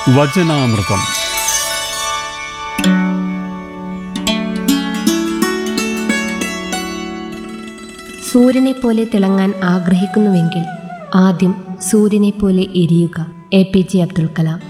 വചനാമൃതം സൂര്യനെ പോലെ തിളങ്ങാൻ ആഗ്രഹിക്കുന്നുവെങ്കിൽ ആദ്യം സൂര്യനെ പോലെ എരിയുക A P J Abdul Kalam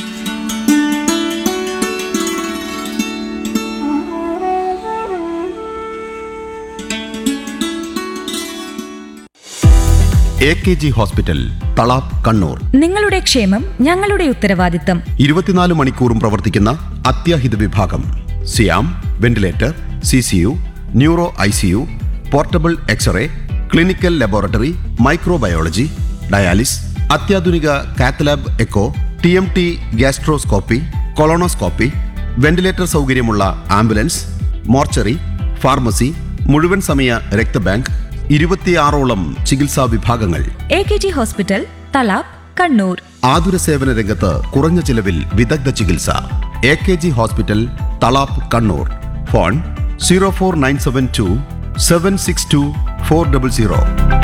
A K G hospital Thalap Kannur നിങ്ങളുടെ ക്ഷേമം ഞങ്ങളുടെ ഉത്തരവാദിത്തം ഇരുപത്തിനാല് മണിക്കൂറും പ്രവർത്തിക്കുന്ന അത്യാഹിത വിഭാഗം സിയാം ventilator C C U neuro I C U portable x-ray clinical laboratory microbiology dialysis അത്യാധുനിക cath lab echo T M T gastroscopy colonoscopy ventilator സൗകര്യമുള്ള ആംബുലൻസ് മോർച്ചറി ഫാർമസി മുഴുവൻ സമയ രക്തബാങ്ക് ഇരുപത്തിയാറോളം ചികിത്സാ വിഭാഗങ്ങൾ A K G hospital Thalap Kannur ആതുര സേവന രംഗത്ത് കുറഞ്ഞ ചിലവിൽ വിദഗ്ധ ചികിത്സ A K G hospital Thalap Kannur phone zero four nine seven two seven six two four double zero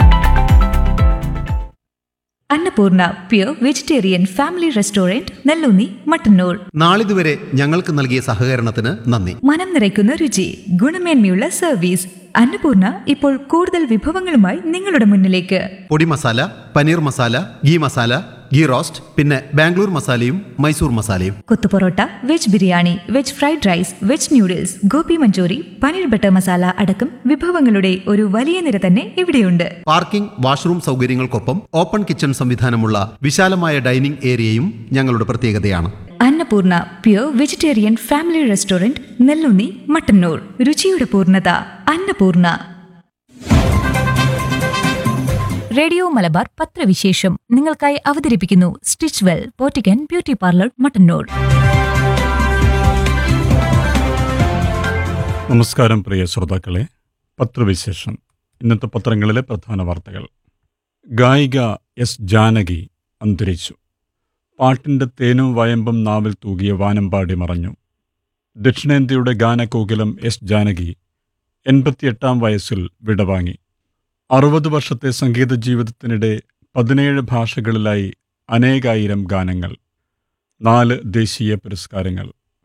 Annapoorna pure vegetarian family restaurant Nellunni Mattannur നാളിതുവരെ ഞങ്ങൾക്ക് നൽകിയ സഹകരണത്തിന് നന്ദി മനം നിറയ്ക്കുന്ന രുചി ഗുണമേന്മയുള്ള സർവീസ് അന്നപൂർണ ഇപ്പോൾ കൂടുതൽ വിഭവങ്ങളുമായി നിങ്ങളുടെ മുന്നിലേക്ക് podi masala paneer masala ghee masala ghee roast പിന്നെ ബാംഗ്ലൂർ മസാലയും മൈസൂർ മസാലയും കൊത്തുപൊറോട്ട veg biryani veg fried rice veg noodles gobi manchurian paneer butter masala അടക്കം വിഭവങ്ങളുടെ ഒരു വലിയ നിര തന്നെ ഇവിടെയുണ്ട് പാർക്കിംഗ് വാഷ്റൂം സൗകര്യങ്ങൾക്കൊപ്പം ഓപ്പൺ കിച്ചൺ സംവിധാനമുള്ള വിശാലമായ ഡൈനിംഗ് ഏരിയയും ഞങ്ങളുടെ പ്രത്യേകതയാണ് Annapoorna pure vegetarian family restaurant Nellunni Mattannur രുചിയുടെ പൂർണ്ണത അന്നപൂർണ റേഡിയോ മലബാർ പത്രവിശേഷം നിങ്ങൾക്കായി അവതരിപ്പിക്കുന്നു stitch well boutique beauty parlour Mattannur നമസ്കാരം പ്രിയ ശ്രോതാക്കളെ പത്രവിശേഷം ഇന്നത്തെ പത്രങ്ങളിലെ പ്രധാന വാർത്തകൾ ഗായിക എസ് ജാനകി അന്തരിച്ചു പാട്ടിൻ്റെ തേനും വയമ്പും നാവിൽ തൂകിയ വാനമ്പാടി മറഞ്ഞു ദക്ഷിണേന്ത്യയുടെ ഗാനകോകിലം എസ് ജാനകി എൺപത്തിയെട്ടാം വയസ്സിൽ വിടവാങ്ങി അറുപത് വർഷത്തെ സംഗീത ജീവിതത്തിനിടെ പതിനേഴ് ഭാഷകളിലായി അനേകായിരം ഗാനങ്ങൾ നാല് ദേശീയ പുരസ്കാരങ്ങൾ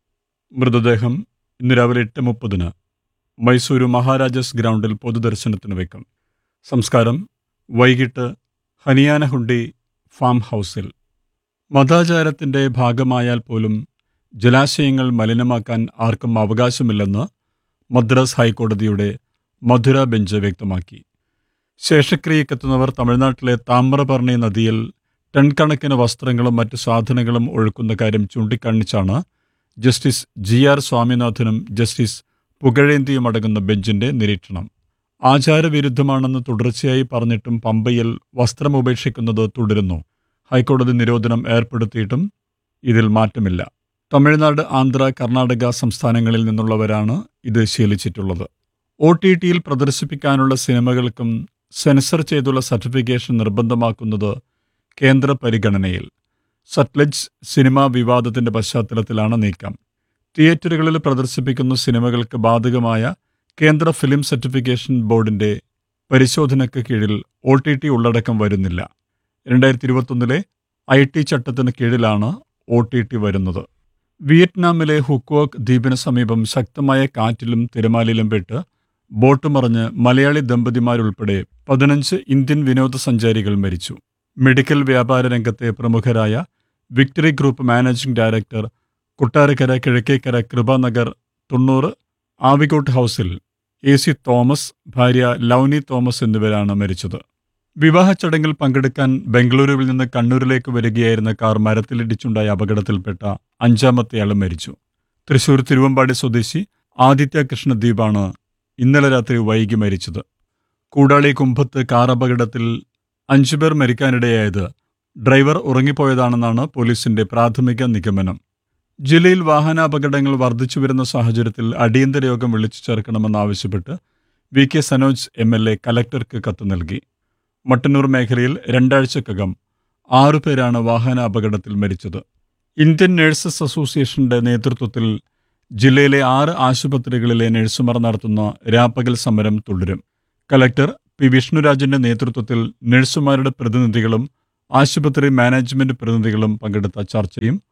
മൃതദേഹം ഇന്ന് രാവിലെ എട്ട് മുപ്പതിന് മൈസൂരു മഹാരാജാസ് ഗ്രൗണ്ടിൽ പൊതുദർശനത്തിന് വയ്ക്കും സംസ്കാരം വൈകിട്ട് ഹനിയാനഹുണ്ടി ഫാം ഹൗസിൽ മതാചാരത്തിൻ്റെ ഭാഗമായാൽ പോലും ജലാശയങ്ങൾ മലിനമാക്കാൻ ആർക്കും അവകാശമില്ലെന്ന് മദ്രാസ് ഹൈക്കോടതിയുടെ മധുര ബെഞ്ച് വ്യക്തമാക്കി ശേഷക്രിയക്കെത്തുന്നവർ തമിഴ്നാട്ടിലെ താമ്രപർണി നദിയിൽ ടൺ കണക്കിന് വസ്ത്രങ്ങളും മറ്റ് സാധനങ്ങളും ഒഴുക്കുന്ന കാര്യം ചൂണ്ടിക്കാണിച്ചാണ് ജസ്റ്റിസ് ജി ആർ സ്വാമിനാഥനും ജസ്റ്റിസ് പുകഴേന്തിയും അടങ്ങുന്ന ബെഞ്ചിന്റെ നിരീക്ഷണം ആചാരവിരുദ്ധമാണെന്ന് തുടർച്ചയായി പറഞ്ഞിട്ടും പമ്പയിൽ വസ്ത്രം ഉപേക്ഷിക്കുന്നത് തുടരുന്നു ഹൈക്കോടതി നിരോധനം ഏർപ്പെടുത്തിയിട്ടും ഇതിൽ മാറ്റമില്ല തമിഴ്നാട് ആന്ധ്ര കർണാടക സംസ്ഥാനങ്ങളിൽ നിന്നുള്ളവരാണ് ഇത് ശീലിച്ചിട്ടുള്ളത് ഒ ടി ടിയിൽ പ്രദർശിപ്പിക്കാനുള്ള സിനിമകൾക്കും സെൻസർ ചെയ്തുള്ള സർട്ടിഫിക്കേഷൻ നിർബന്ധമാക്കുന്നത് കേന്ദ്ര പരിഗണനയിൽ സത്ലജ് സിനിമാ വിവാദത്തിന്റെ പശ്ചാത്തലത്തിലാണ് നീക്കം തിയേറ്ററുകളിൽ പ്രദർശിപ്പിക്കുന്ന സിനിമകൾക്ക് ബാധകമായ കേന്ദ്ര ഫിലിം സർട്ടിഫിക്കേഷൻ ബോർഡിന്റെ പരിശോധനയ്ക്ക് കീഴിൽ ഒ ടി ടി ഉള്ളടക്കം വരുന്നില്ല രണ്ടായിരത്തി ഇരുപത്തൊന്നിലെ ഐ ടി ചട്ടത്തിന് കീഴിലാണ് ഒ ടി ടി വരുന്നത് വിയറ്റ്നാമിലെ ഹുക്വോക്ക് ദ്വീപിന് സമീപം ശക്തമായ കാറ്റിലും തിരമാലയിലും പെട്ട് ബോട്ട് മറിഞ്ഞ് മലയാളി ദമ്പതിമാരുൾപ്പെടെ പതിനഞ്ച് ഇന്ത്യൻ വിനോദസഞ്ചാരികൾ മരിച്ചു മെഡിക്കൽ വ്യാപാര രംഗത്തെ പ്രമുഖരായ victory group managing director Kottarakkara Kizhakkekkara Kripanagar തൊണ്ണൂറ് ആവിക്കോട്ട് ഹൗസിൽ എ സി തോമസ് ഭാര്യ ലൗനി തോമസ് എന്നിവരാണ് മരിച്ചത് വിവാഹ ചടങ്ങിൽ പങ്കെടുക്കാൻ ബംഗളൂരുവിൽ നിന്ന് കണ്ണൂരിലേക്ക് വരികയായിരുന്ന കാർ മരത്തിലിടിച്ചുണ്ടായ അപകടത്തിൽപ്പെട്ട അഞ്ചാമത്തെയാളും മരിച്ചു തൃശൂർ തിരുവമ്പാടി സ്വദേശി ആദിത്യ കൃഷ്ണദ്വീപാണ് ഇന്നലെ രാത്രി വൈകി മരിച്ചത് കൂടാളി കുമ്പത്ത് കാർ അപകടത്തിൽ അഞ്ചുപേർ മരിക്കാനിടയായത് ഡ്രൈവർ ഉറങ്ങിപ്പോയതാണെന്നാണ് പോലീസിന്റെ പ്രാഥമിക നിഗമനം ജില്ലയിൽ വാഹനാപകടങ്ങൾ വർദ്ധിച്ചു വരുന്ന സാഹചര്യത്തിൽ അടിയന്തര യോഗം വിളിച്ചു ചേർക്കണമെന്നാവശ്യപ്പെട്ട് V K Sanoj M L A കലക്ടർക്ക് കത്ത് നൽകി മട്ടന്നൂർ മേഖലയിൽ രണ്ടാഴ്ചക്കകം ആറുപേരാണ് വാഹനാപകടത്തിൽ മരിച്ചത് ഇന്ത്യൻ നഴ്സസ് അസോസിയേഷന്റെ നേതൃത്വത്തിൽ ജില്ലയിലെ ആറ് ആശുപത്രികളിലെ നഴ്സുമാർ നടത്തുന്ന രാപ്പകൽ സമരം തുടരും കലക്ടർ പി വിഷ്ണുരാജിന്റെ നേതൃത്വത്തിൽ നഴ്സുമാരുടെ പ്രതിനിധികളും ആശുപത്രി മാനേജ്മെന്റ് പ്രതിനിധികളും പങ്കെടുത്ത ചർച്ചയും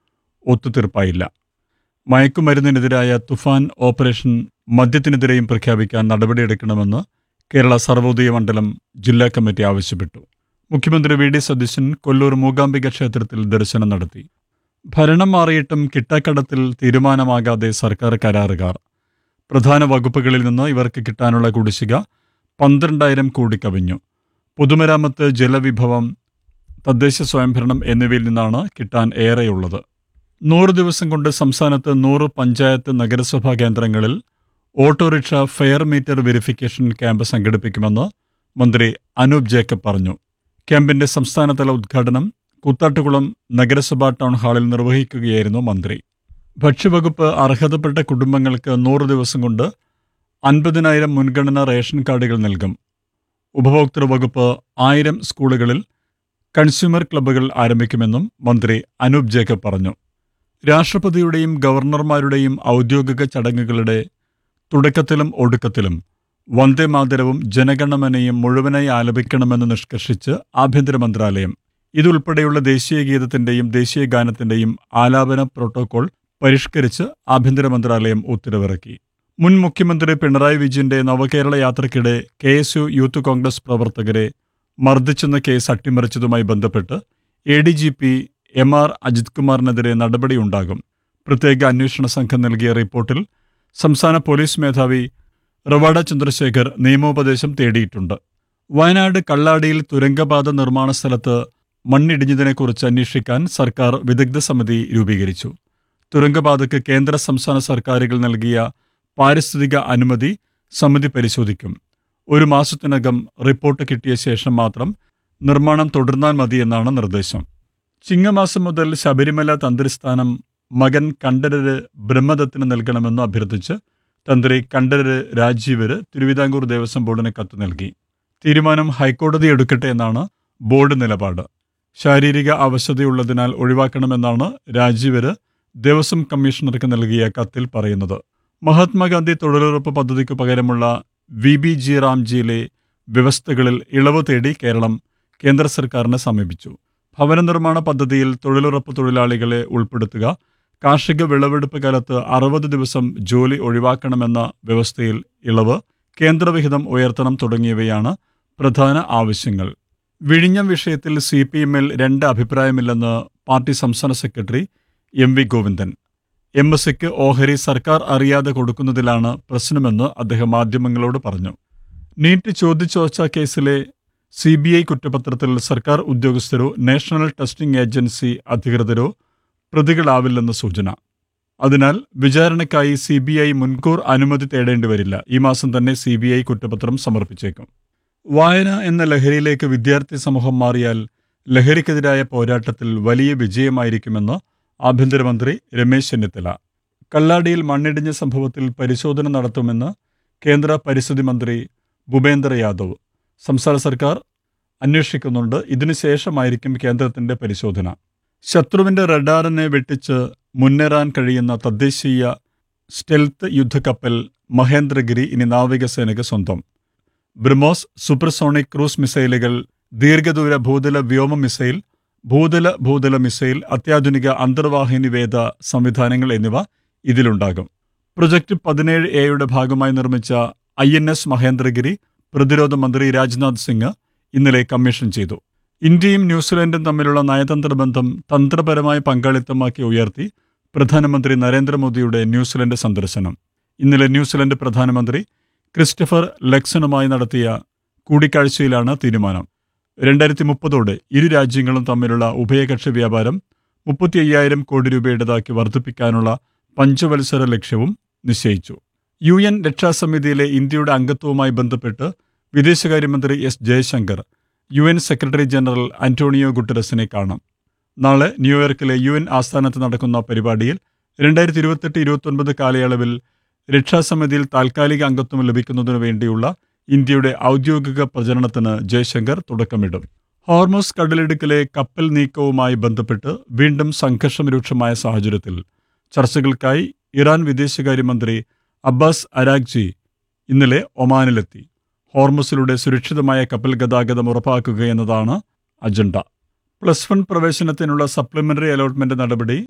ഒത്തുതീർപ്പായില്ല മയക്കുമരുന്നിനെതിരായ തുഫാൻ ഓപ്പറേഷൻ മദ്യത്തിനെതിരെയും പ്രഖ്യാപിക്കാൻ നടപടിയെടുക്കണമെന്ന് കേരള സർവോദയ മണ്ഡലം ജില്ലാ കമ്മിറ്റി ആവശ്യപ്പെട്ടു മുഖ്യമന്ത്രി വി ഡി സതീശൻ കൊല്ലൂർ മൂകാംബിക ക്ഷേത്രത്തിൽ ദർശനം നടത്തി ഭരണം മാറിയിട്ടും കിട്ടാക്കടത്തിൽ തീരുമാനമാകാതെ സർക്കാർ കരാറുകാർ പ്രധാന വകുപ്പുകളിൽ നിന്ന് ഇവർക്ക് കിട്ടാനുള്ള കുടിശ്ശിക പന്ത്രണ്ടായിരം കോടി കവിഞ്ഞു പൊതുമരാമത്ത് ജലവിഭവം തദ്ദേശ സ്വയംഭരണം എന്നിവയിൽ നിന്നാണ് കിട്ടാൻ ഏറെയുള്ളത് നൂറ് ദിവസം കൊണ്ട് സംസ്ഥാനത്ത് നൂറ് പഞ്ചായത്ത് നഗരസഭാ കേന്ദ്രങ്ങളിൽ autorickshaw fare meter verification camp സംഘടിപ്പിക്കുമെന്ന് മന്ത്രി അനൂപ് ജേക്കബ് പറഞ്ഞു ക്യാമ്പിന്റെ സംസ്ഥാനതല ഉദ്ഘാടനം കൂത്താട്ടുകുളം നഗരസഭാ ടൗൺ ഹാളിൽ നിർവഹിക്കുകയായിരുന്നു മന്ത്രി ഭക്ഷ്യവകുപ്പ് അർഹതപ്പെട്ട കുടുംബങ്ങൾക്ക് നൂറ് ദിവസം കൊണ്ട് അൻപതിനായിരം മുൻഗണനാ റേഷൻ കാർഡുകൾ നൽകും ഉപഭോക്തൃ വകുപ്പ് ആയിരം സ്കൂളുകളിൽ കൺസ്യൂമർ ക്ലബ്ബുകൾ ആരംഭിക്കുമെന്നും മന്ത്രി അനൂപ് ജേക്കബ് പറഞ്ഞു രാഷ്ട്രപതിയുടെയും ഗവർണർമാരുടെയും ഔദ്യോഗിക ചടങ്ങുകളുടെ തുടക്കത്തിലും ഒടുക്കത്തിലും വന്ദേ മാതരവും ജനഗണമനയും മുഴുവനായി ആലപിക്കണമെന്ന് നിഷ്കർഷിച്ച് ആഭ്യന്തര മന്ത്രാലയം ഇതുൾപ്പെടെയുള്ള ദേശീയ ഗീതത്തിന്റെയും ദേശീയ ഗാനത്തിന്റെയും ആലാപന പ്രോട്ടോകോൾ പരിഷ്കരിച്ച് ആഭ്യന്തര മന്ത്രാലയം ഉത്തരവിറക്കി മുൻ മുഖ്യമന്ത്രി പിണറായി വിജയന്റെ നവകേരള യാത്രയ്ക്കിടെ K S U youth Congress പ്രവർത്തകരെ മർദ്ദിച്ചെന്ന കേസ് അട്ടിമറിച്ചതുമായി ബന്ധപ്പെട്ട് A D G P M R Ajith കുമാറിനെതിരെ നടപടിയുണ്ടാകും പ്രത്യേക അന്വേഷണ സംഘം നൽകിയ റിപ്പോർട്ടിൽ സംസ്ഥാന പോലീസ് മേധാവി റവാഡ ചന്ദ്രശേഖർ നിയമോപദേശം തേടിയിട്ടുണ്ട് വയനാട് കള്ളാടിയിൽ തുരങ്കപാത നിർമ്മാണ സ്ഥലത്ത് മണ്ണിടിഞ്ഞതിനെക്കുറിച്ച് അന്വേഷിക്കാൻ സർക്കാർ വിദഗ്ധ സമിതി രൂപീകരിച്ചു തുരങ്കപാതയ്ക്ക് കേന്ദ്ര സംസ്ഥാന സർക്കാരുകൾ നൽകിയ പാരിസ്ഥിതിക അനുമതി സമിതി പരിശോധിക്കും ഒരു മാസത്തിനകം റിപ്പോർട്ട് കിട്ടിയ ശേഷം മാത്രം നിർമ്മാണം തുടർന്നാൽ മതിയെന്നാണ് നിർദ്ദേശം ചിങ്ങമാസം മുതൽ ശബരിമല തന്ത്രിസ്ഥാനം മകൻ കണ്ഠരര് ബ്രഹ്മദത്തിന് നൽകണമെന്ന് അഭ്യർത്ഥിച്ച് തന്ത്രി കണ്ഠരര് രാജീവര് തിരുവിതാംകൂർ ദേവസ്വം ബോർഡിന് കത്ത് നൽകി തീരുമാനം ഹൈക്കോടതി എടുക്കട്ടെ എന്നാണ് ബോർഡ് നിലപാട് ശാരീരിക അവശതയുള്ളതിനാൽ ഒഴിവാക്കണമെന്നാണ് രാജീവര് ദേവസ്വം കമ്മീഷണർക്ക് നൽകിയ കത്തിൽ പറയുന്നത് മഹാത്മാഗാന്ധി തൊഴിലുറപ്പ് പദ്ധതിക്ക് പകരമുള്ള വി ബി ജി റാംജിയിലെ വ്യവസ്ഥകളിൽ ഇളവ് തേടി കേരളം കേന്ദ്ര സർക്കാരിനെ സമീപിച്ചു ഭവന നിർമ്മാണ പദ്ധതിയിൽ തൊഴിലുറപ്പ് തൊഴിലാളികളെ ഉൾപ്പെടുത്തുക കാർഷിക വിളവെടുപ്പ് കാലത്ത് അറുപത് ദിവസം ജോലി ഒഴിവാക്കണമെന്ന വ്യവസ്ഥയിൽ ഇളവ് കേന്ദ്രവിഹിതം ഉയർത്തണം തുടങ്ങിയവയാണ് പ്രധാന ആവശ്യങ്ങൾ വിഴിഞ്ഞം വിഷയത്തിൽ സി പി എമ്മിൽ രണ്ട് അഭിപ്രായമില്ലെന്ന് പാർട്ടി സംസ്ഥാന secretary M V Govindan M S സിക്ക് ഓഹരി സർക്കാർ അറിയാതെ കൊടുക്കുന്നതിലാണ് പ്രശ്നമെന്ന് അദ്ദേഹം മാധ്യമങ്ങളോട് പറഞ്ഞു നീറ്റ് ചോദ്യചോർച്ച കേസിലെ സി ബി ഐ കുറ്റപത്രത്തിൽ സർക്കാർ ഉദ്യോഗസ്ഥരോ നാഷണൽ ടെസ്റ്റിംഗ് ഏജൻസി അധികൃതരോ പ്രതികളാവില്ലെന്ന് സൂചന അതിനാൽ വിചാരണയ്ക്കായി സി ബി ഐ മുൻകൂർ അനുമതി തേടേണ്ടി വരില്ല ഈ മാസം തന്നെ സി ബി ഐ കുറ്റപത്രം സമർപ്പിച്ചേക്കും വായന എന്ന ലഹരിയിലേക്ക് വിദ്യാർത്ഥി സമൂഹം മാറിയാൽ ലഹരിക്കെതിരായ പോരാട്ടത്തിൽ വലിയ വിജയമായിരിക്കുമെന്ന് ആഭ്യന്തരമന്ത്രി രമേശ് ചെന്നിത്തല കള്ളാടിയിൽ മണ്ണിടിഞ്ഞ സംഭവത്തിൽ പരിശോധന നടത്തുമെന്ന് കേന്ദ്ര പരിസ്ഥിതി മന്ത്രി ഭൂപേന്ദ്ര യാദവ് സംസ്ഥാന സർക്കാർ അന്വേഷിക്കുന്നുണ്ട് ഇതിനുശേഷമായിരിക്കും കേന്ദ്രത്തിന്റെ പരിശോധന ശത്രുവിന്റെ റഡാറിനെ വെട്ടിച്ച് മുന്നേറാൻ കഴിയുന്ന തദ്ദേശീയ സ്റ്റെൽത്ത് യുദ്ധക്കപ്പൽ മഹേന്ദ്രഗിരി ഇനി നാവികസേനയ്ക്ക് സ്വന്തം ബ്രഹ്മോസ് സൂപ്പർസോണിക് ക്രൂസ് മിസൈലുകൾ ദീർഘദൂര ഭൂതല വ്യോമ മിസൈൽ ഭൂതല ഭൂതല മിസൈൽ അത്യാധുനിക അന്തർവാഹിനി വേദ സംവിധാനങ്ങൾ എന്നിവ ഇതിലുണ്ടാകും പ്രൊജക്ട് പതിനേഴ് എയുടെ ഭാഗമായി നിർമ്മിച്ച ഐ എൻ എസ് മഹേന്ദ്രഗിരി പ്രതിരോധ മന്ത്രി രാജ്നാഥ് സിംഗ് ഇന്നലെ കമ്മീഷൻ ചെയ്തു ഇന്ത്യയും ന്യൂസിലൻഡും തമ്മിലുള്ള നയതന്ത്ര ബന്ധം തന്ത്രപരമായ പങ്കാളിത്തമാക്കി ഉയർത്തി പ്രധാനമന്ത്രി നരേന്ദ്രമോദിയുടെ ന്യൂസിലൻഡ് സന്ദർശനം ഇന്നലെ ന്യൂസിലൻഡ് പ്രധാനമന്ത്രി ക്രിസ്റ്റഫർ ലെക്സണുമായി നടത്തിയ കൂടിക്കാഴ്ചയിലാണ് തീരുമാനം രണ്ടായിരത്തി മുപ്പതോടെ ഇരു രാജ്യങ്ങളും തമ്മിലുള്ള ഉഭയകക്ഷി വ്യാപാരം മുപ്പത്തി അയ്യായിരം കോടി രൂപയുടേതാക്കി വർദ്ധിപ്പിക്കാനുള്ള പഞ്ചവത്സര ലക്ഷ്യവും നിശ്ചയിച്ചു യു എൻ രക്ഷാസമിതിയിലെ ഇന്ത്യയുടെ അംഗത്വവുമായി ബന്ധപ്പെട്ട് വിദേശകാര്യമന്ത്രി S Jaishankar U N secretary general Antonio ഗുട്ടറസിനെ കാണും നാളെ ന്യൂയോർക്കിലെ യു എൻ ആസ്ഥാനത്ത് നടക്കുന്ന പരിപാടിയിൽ രണ്ടായിരത്തി ഇരുപത്തെട്ട് ഇരുപത്തൊൻപത് കാലയളവിൽ രക്ഷാസമിതിയിൽ താൽക്കാലിക അംഗത്വം ലഭിക്കുന്നതിനു വേണ്ടിയുള്ള ഇന്ത്യയുടെ ഔദ്യോഗിക പ്രചരണത്തിന് ജയശങ്കർ തുടക്കമിടും ഹോർമോസ് കടലിടുക്കിലെ കപ്പൽ നീക്കവുമായി ബന്ധപ്പെട്ട് വീണ്ടും സംഘർഷം രൂക്ഷമായ സാഹചര്യത്തിൽ ചർച്ചകൾക്കായി ഇറാൻ വിദേശകാര്യമന്ത്രി അബ്ബാസ് അരാഗ്ജി ഇന്നലെ ഒമാനിലെത്തി ഹോർമസിലൂടെ സുരക്ഷിതമായ കപ്പൽ ഗതാഗതം ഉറപ്പാക്കുക എന്നതാണ് അജണ്ട പ്ലസ് വൺ പ്രവേശനത്തിനുള്ള സപ്ലിമെന്ററി അലോട്ട്മെന്റ് നടപടി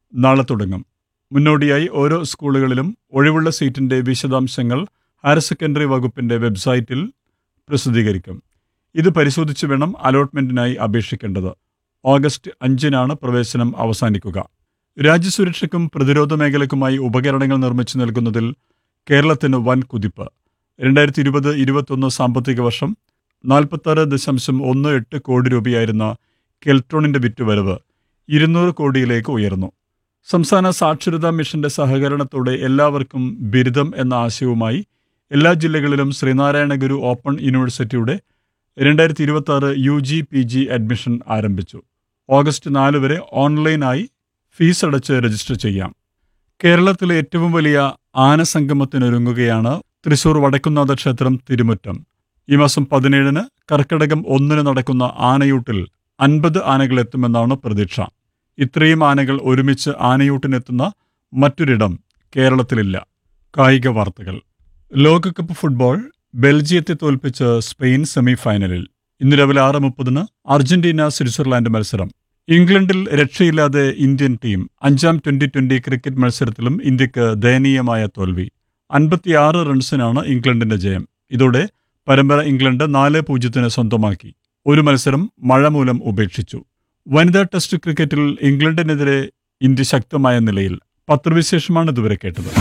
നാളെ തുടങ്ങും മുന്നോടിയായി ഓരോ സ്കൂളുകളിലും ഒഴിവുള്ള സീറ്റിന്റെ വിശദാംശങ്ങൾ ഹയർ സെക്കൻഡറി വകുപ്പിന്റെ വെബ്സൈറ്റിൽ പ്രസിദ്ധീകരിക്കും ഇത് പരിശോധിച്ച് വേണം അലോട്ട്മെന്റിനായി അപേക്ഷിക്കേണ്ടത് ഓഗസ്റ്റ് അഞ്ചിനാണ് പ്രവേശനം അവസാനിക്കുക രാജ്യസുരക്ഷയ്ക്കും പ്രതിരോധ മേഖലയ്ക്കുമായി ഉപകരണങ്ങൾ നിർമ്മിച്ചു നൽകുന്നതിൽ കേരളത്തിന് വൻ കുതിപ്പ് രണ്ടായിരത്തി ഇരുപത് ഇരുപത്തൊന്ന് സാമ്പത്തിക വർഷം നാൽപ്പത്താറ് ദശാംശം ഒന്ന് എട്ട് കോടി രൂപയായിരുന്ന കെൽട്രോണിന്റെ വിറ്റുവരവ് ഇരുന്നൂറ് കോടിയിലേക്ക് ഉയർന്നു സംസ്ഥാന സാക്ഷരതാ മിഷന്റെ സഹകരണത്തോടെ എല്ലാവർക്കും ബിരുദം എന്ന ആശയവുമായി എല്ലാ ജില്ലകളിലും ശ്രീനാരായണ ഗുരു ഓപ്പൺ യൂണിവേഴ്സിറ്റിയുടെ രണ്ടായിരത്തി ഇരുപത്തി ആറ് U G P G admission ആരംഭിച്ചു ഓഗസ്റ്റ് നാല് വരെ ഓൺലൈനായി ഫീസ് അടച്ച് രജിസ്റ്റർ ചെയ്യാം കേരളത്തിലെ ഏറ്റവും വലിയ ആനസംഗമത്തിനൊരുങ്ങുകയാണ് തൃശൂർ വടക്കുന്നാഥ ക്ഷേത്രം തിരുമുറ്റം ഈ മാസം പതിനേഴിന് കർക്കിടകം ഒന്നിന് നടക്കുന്ന ആനയൂട്ടിൽ അൻപത് ആനകൾ എത്തുമെന്നാണ് പ്രതീക്ഷ ഇത്രയും ആനകൾ ഒരുമിച്ച് ആനയൂട്ടിനെത്തുന്ന മറ്റൊരിടം കേരളത്തിലില്ല കായിക വാർത്തകൾ ലോകകപ്പ് ഫുട്ബോൾ ബെൽജിയത്തെ തോൽപ്പിച്ച് സ്പെയിൻ സെമിഫൈനലിൽ ഇന്ന് രാവിലെ ആറ് മുപ്പതിന് അർജന്റീന സ്വിറ്റ്സർലാൻഡ് മത്സരം ഇംഗ്ലണ്ടിൽ രക്ഷയില്ലാതെ ഇന്ത്യൻ ടീം അഞ്ചാം ട്വന്റി ട്വന്റി ക്രിക്കറ്റ് മത്സരത്തിലും ഇന്ത്യക്ക് ദയനീയമായ തോൽവി അൻപത്തിയാറ് റൺസിനാണ് ഇംഗ്ലണ്ടിന്റെ ജയം ഇതോടെ പരമ്പര ഇംഗ്ലണ്ട് നാല് പൂജ്യത്തിന് സ്വന്തമാക്കി ഒരു മത്സരം മഴ മൂലം ഉപേക്ഷിച്ചു വനിതാ ടെസ്റ്റ് ക്രിക്കറ്റിൽ ഇംഗ്ലണ്ടിനെതിരെ ഇന്ത്യ ശക്തമായ നിലയിൽ പത്രവിശേഷമാണ് ഇതുവരെ കേട്ടത്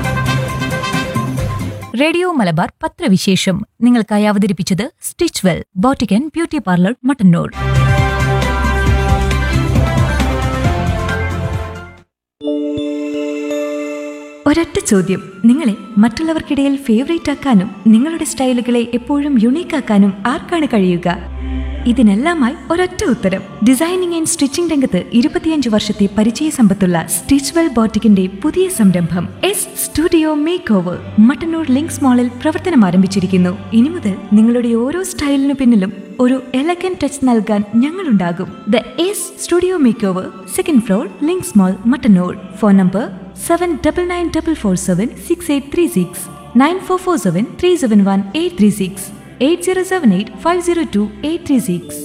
റേഡിയോ മലബാർ പത്രവിശേഷം നിങ്ങൾക്കായി അവതരിപ്പിച്ചത് stitch well boutique and beauty parlour Mattannur ഒരൊറ്റ ചോദ്യം നിങ്ങളെ മറ്റുള്ളവർക്കിടയിൽ ഫേവറേറ്റ് ആക്കാനും നിങ്ങളുടെ സ്റ്റൈലുകളെ എപ്പോഴും യുണീക്ക് ആക്കാനും ആർക്കാണ് കഴിയുക ഇതിനെല്ലാമായി ഒരൊറ്റ ഉത്തരം ഡിസൈനിങ് ആൻഡ് സ്റ്റിച്ചിംഗ് രംഗത്ത് ഇരുപത്തിയഞ്ച് വർഷത്തെ പരിചയ സമ്പത്തുള്ള സ്റ്റിച്ച്വെൽ ബോട്ടിക്കിന്റെ പുതിയ സംരംഭം S studio makeover Mattannur links മാളിൽ പ്രവർത്തനം ആരംഭിച്ചിരിക്കുന്നു ഇനി മുതൽ നിങ്ങളുടെ ഓരോ സ്റ്റൈലിനു പിന്നിലും ഒരു എലഗൻ ടച്ച് നൽകാൻ ഞങ്ങളുണ്ടാകും the S studio makeover second floor links mall Mattannur phone number seven double nine double four seven six eight three six nine four four seven three seven one eight three six eight zero seven eight five zero two eight three six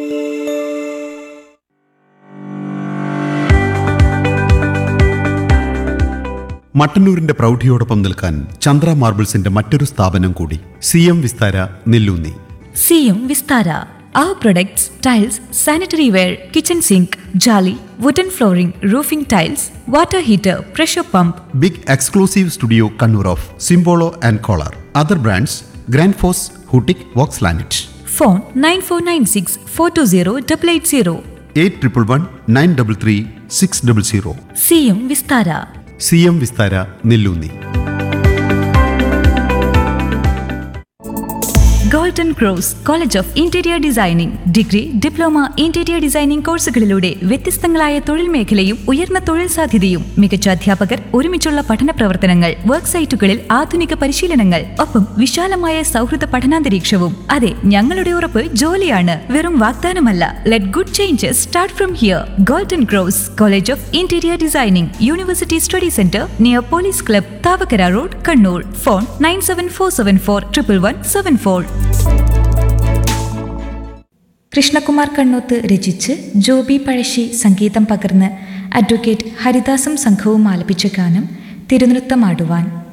മട്ടന്നൂരിന്റെ പ്രൗഢിയോടൊപ്പം നിൽക്കാൻ ചന്ദ്ര മാർബിൾസിന്റെ മറ്റൊരു സ്ഥാപനം കൂടി C M Vistara Nellunni C M Vistara അവർ products tiles sanitary ware kitchen sink ജാലി wooden flooring roofing tiles water heater pressure pump big exclusive studio Kannur of Simpolo and Kohler other brands Grundfos ഹൂട്ടിക് വോക്സ് ലാനറ്റ് phone nine four nine six four two zero double eight zero eight triple one nine double three six double zero C M Vistara C M Vistara Nellunni golden cross college of interior designing degree diploma interior designing കോഴ്സുകളിലൂടെ വ്യത്യസ്തങ്ങളായ തൊഴിൽ മേഖലയും ഉയർന്ന തൊഴിൽ സാധ്യതയും മികച്ച അധ്യാപകർ ഒരുമിച്ചുള്ള പഠന പ്രവർത്തനങ്ങൾ വർക്ക് സൈറ്റുകളിൽ ആധുനിക പരിശീലനങ്ങൾ ഒപ്പം വിശാലമായ സൗഹൃദ പഠനാന്തരീക്ഷവും അതെ ഞങ്ങളുടെ ഉറപ്പ് ജോലിയാണ് വെറും വാഗ്ദാനമല്ല let good changes start from here golden cross college of interior designing university study centre near police club Thavakkara road Kannur phone nine seven four seven four triple one seven four Krishnakumar Kannoth രചിച്ച് ജോബി പഴശ്ശി സംഗീതം പകർന്ന് അഡ്വക്കേറ്റ് ഹരിദാസും സംഘവും ആലപിച്ച ഗാനം തിരുനൃത്തമാടുവാൻ